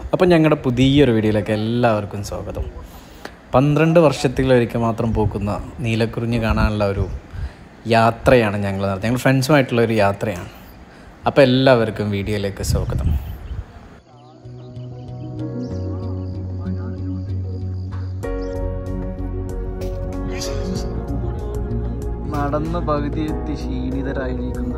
അപ്പം ഞങ്ങളുടെ പുതിയൊരു വീഡിയോയിലേക്ക് എല്ലാവർക്കും സ്വാഗതം പന്ത്രണ്ട് വർഷത്തിലൊരിക്കൽ മാത്രം പോക്കുന്ന നീലക്കുറിഞ്ഞ് കാണാനുള്ള ഒരു യാത്രയാണ് ഞങ്ങൾ നടത്തുന്നത് ഞങ്ങൾ ഫ്രണ്ട്സുമായിട്ടുള്ള ഒരു യാത്രയാണ് അപ്പോൾ എല്ലാവർക്കും വീഡിയോയിലേക്ക് സ്വാഗതം നടന്ന പകുതി എത്തി ക്ഷീണിതരായിരിക്കുന്ന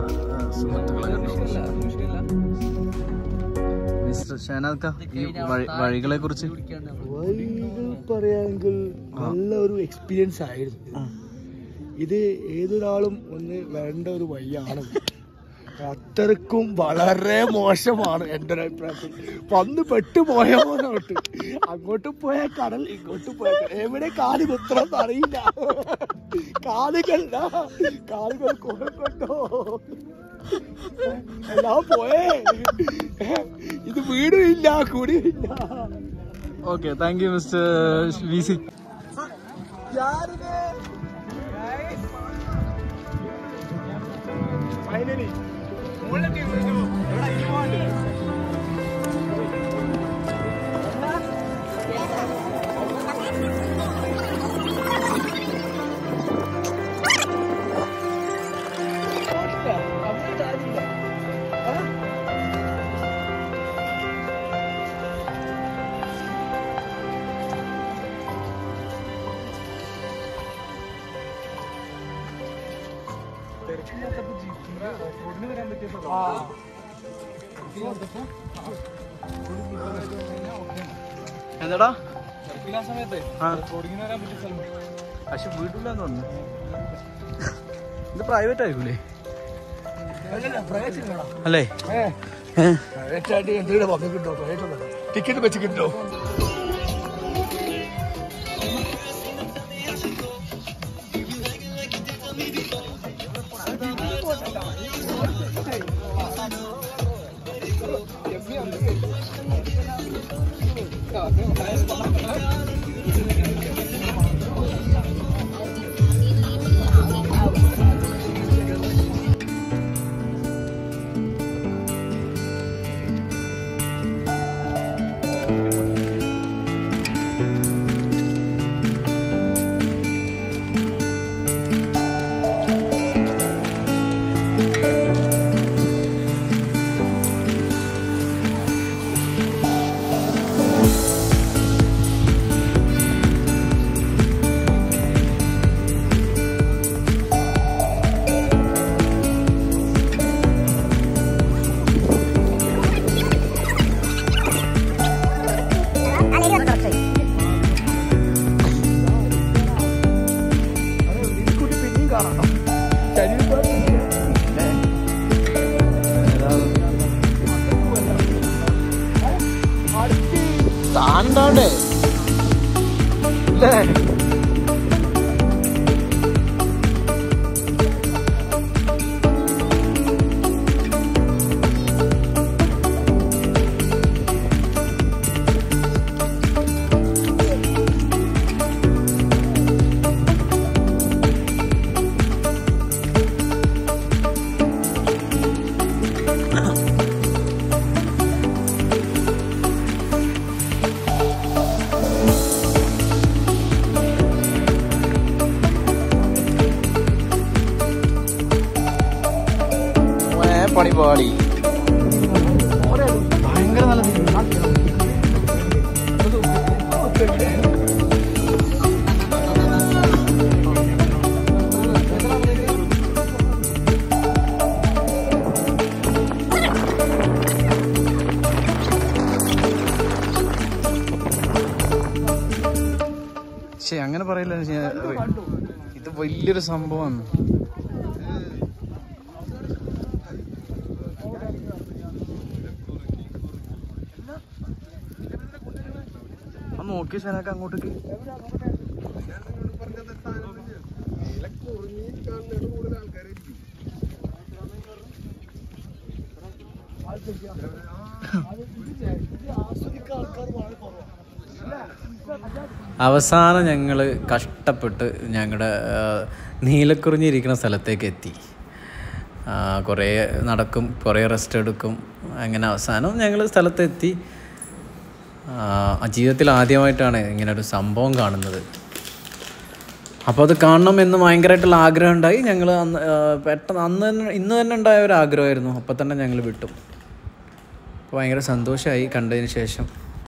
മിസ്റ്റർ ഷാനാദ് ഈ വഴികളെ കുറിച്ച് വഴികൾ പറയുകയാണെങ്കിൽ നല്ല ഒരു എക്സ്പീരിയൻസ് ആയിരുന്നു ഇത് ഏതൊരാളും ഒന്ന് വേണ്ട ഒരു വഴിയാണ് അത്രക്കും വളരെ മോശമാണ് എൻ്റെ ഒരു അഭിപ്രായത്തിൽ വന്ന് പെട്ടുപോയ പോലോട്ട് അങ്ങോട്ട് പോയ കടൽ ഇങ്ങോട്ട് പോയ കടൽ എവിടെ കാല് കുത്തണം അറിയില്ല കാലുകൾ ദാ, കാലുകൾ കൊണ്ടോ എല്ലാം പോയേ ഇത് വീടും ഇല്ല കുടിയും ഇല്ല okay thank you mister V C എന്താടാ പക്ഷെ വീട്ടില്ലാന്ന് തോന്നുന്നു ഇത് പ്രൈവറ്റ് ആയിരിക്കൂലേ അല്ലേ എന്തെങ്കിലും വന്നു കിട്ടോ ടിക്കറ്റ് വെച്ച് കിട്ടോ കുട്ടി പിന്നെയും കാണണം താണ്ടാണ്ടേ അല്ലേ പണി പാളി ഭയങ്കര നല്ല ശേ അങ്ങനെ പറയില്ല ഞാൻ- ഇത് വലിയൊരു സംഭവമാണ് ഒന്ന് നോക്കി ശനക്ക് അങ്ങോട്ടേക്ക് അവസാനം ഞങ്ങൾ കഷ്ടപ്പെട്ട് ഞങ്ങളുടെ നീലക്കുറിഞ്ഞിരിക്കുന്ന സ്ഥലത്തേക്ക് എത്തി ആ, കുറേ നടക്കും കുറേ റെസ്റ്റ് എടുക്കും അങ്ങനെ അവസാനം ഞങ്ങൾ സ്ഥലത്തെത്തി ആ, ജീവിതത്തിൽ ആദ്യമായിട്ടാണ് ഇങ്ങനെ ഒരു സംഭവം കാണുന്നത് അപ്പോൾ അത് കാണണം എന്ന് ഭയങ്കരമായിട്ടുള്ള ആഗ്രഹം ഉണ്ടായി ഞങ്ങൾ അന്ന് ആ, പെട്ടെന്ന് അന്ന് തന്നെ ഇന്ന് തന്നെ ഉണ്ടായ ഒരു ആഗ്രഹമായിരുന്നു അപ്പം തന്നെ ഞങ്ങൾ വിട്ടു അപ്പോൾ ഭയങ്കര സന്തോഷമായി കണ്ടതിന് ശേഷം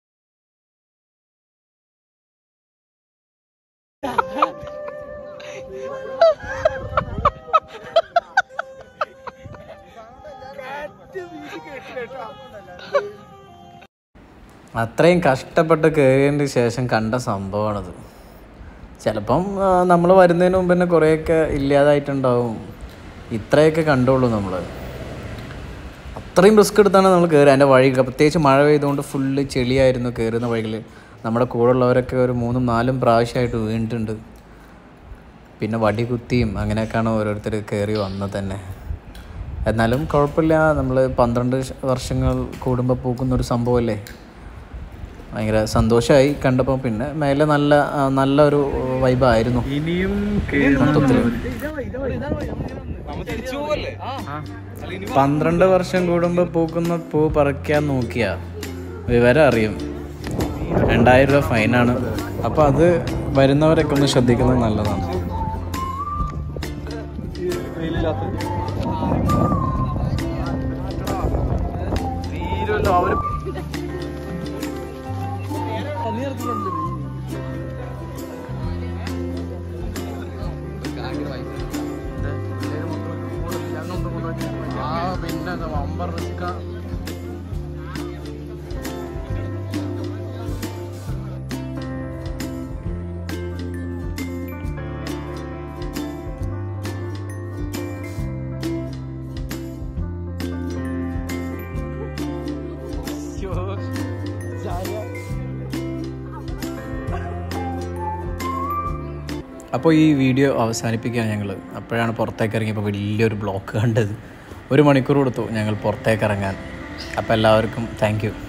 അത്രയും കഷ്ടപ്പെട്ട് കയറിയതിന് ശേഷം കണ്ട സംഭവമാണത് ചിലപ്പം നമ്മൾ വരുന്നതിന് മുമ്പ് തന്നെ കുറേയൊക്കെ ഇല്ലാതായിട്ടുണ്ടാവും ഇത്രയൊക്കെ കണ്ടുള്ളൂ നമ്മൾ അത്രയും റിസ്ക് എടുത്താണ് നമ്മൾ കയറുക അതിൻ്റെ വഴി പ്രത്യേകിച്ച് മഴ പെയ്തുകൊണ്ട് ഫുള്ള് ചെളിയായിരുന്നു കയറുന്ന വഴികൾ നമ്മുടെ കൂടെ ഉള്ളവരൊക്കെ ഒരു മൂന്നും നാലും പ്രാവശ്യമായിട്ട് വീണിട്ടുണ്ട് പിന്നെ വടി കുത്തിയും അങ്ങനെയൊക്കെയാണ് ഓരോരുത്തർ കയറി വന്നത് തന്നെ എന്നാലും കുഴപ്പമില്ല നമ്മൾ പന്ത്രണ്ട് വർഷങ്ങൾ കൂടുമ്പോൾ പൂക്കുന്ന ഒരു സംഭവമല്ലേ ഭയങ്കര സന്തോഷമായി കണ്ടപ്പോൾ പിന്നെ മേലെ നല്ല ആ, നല്ലൊരു വൈബായിരുന്നു ഇനിയും മൊത്തത്തിൽ പന്ത്രണ്ട് വർഷം കൂടുമ്പോൾ പൂക്കുന്ന പൂ പറിക്കാൻ നോക്കിയ വിവരം അറിയും രണ്ടായിരം രൂപ ഫൈനാണ് അപ്പോൾ അത് വരുന്നവരൊക്കെ ഒന്ന് ശ്രദ്ധിക്കുന്നത് നല്ലതാണ് പിന്നെ വമ്പർ റിസ്ക അപ്പോൾ ഈ വീഡിയോ അവസാനിപ്പിക്കുക ഞങ്ങൾ അപ്പോഴാണ് പുറത്തേക്ക് ഇറങ്ങിയപ്പോൾ വലിയൊരു ബ്ലോക്ക് കണ്ടത് ഒരു മണിക്കൂർ കൊടുത്തു ഞങ്ങൾ പുറത്തേക്ക് ഇറങ്ങാൻ അപ്പോൾ എല്ലാവർക്കും താങ്ക് യു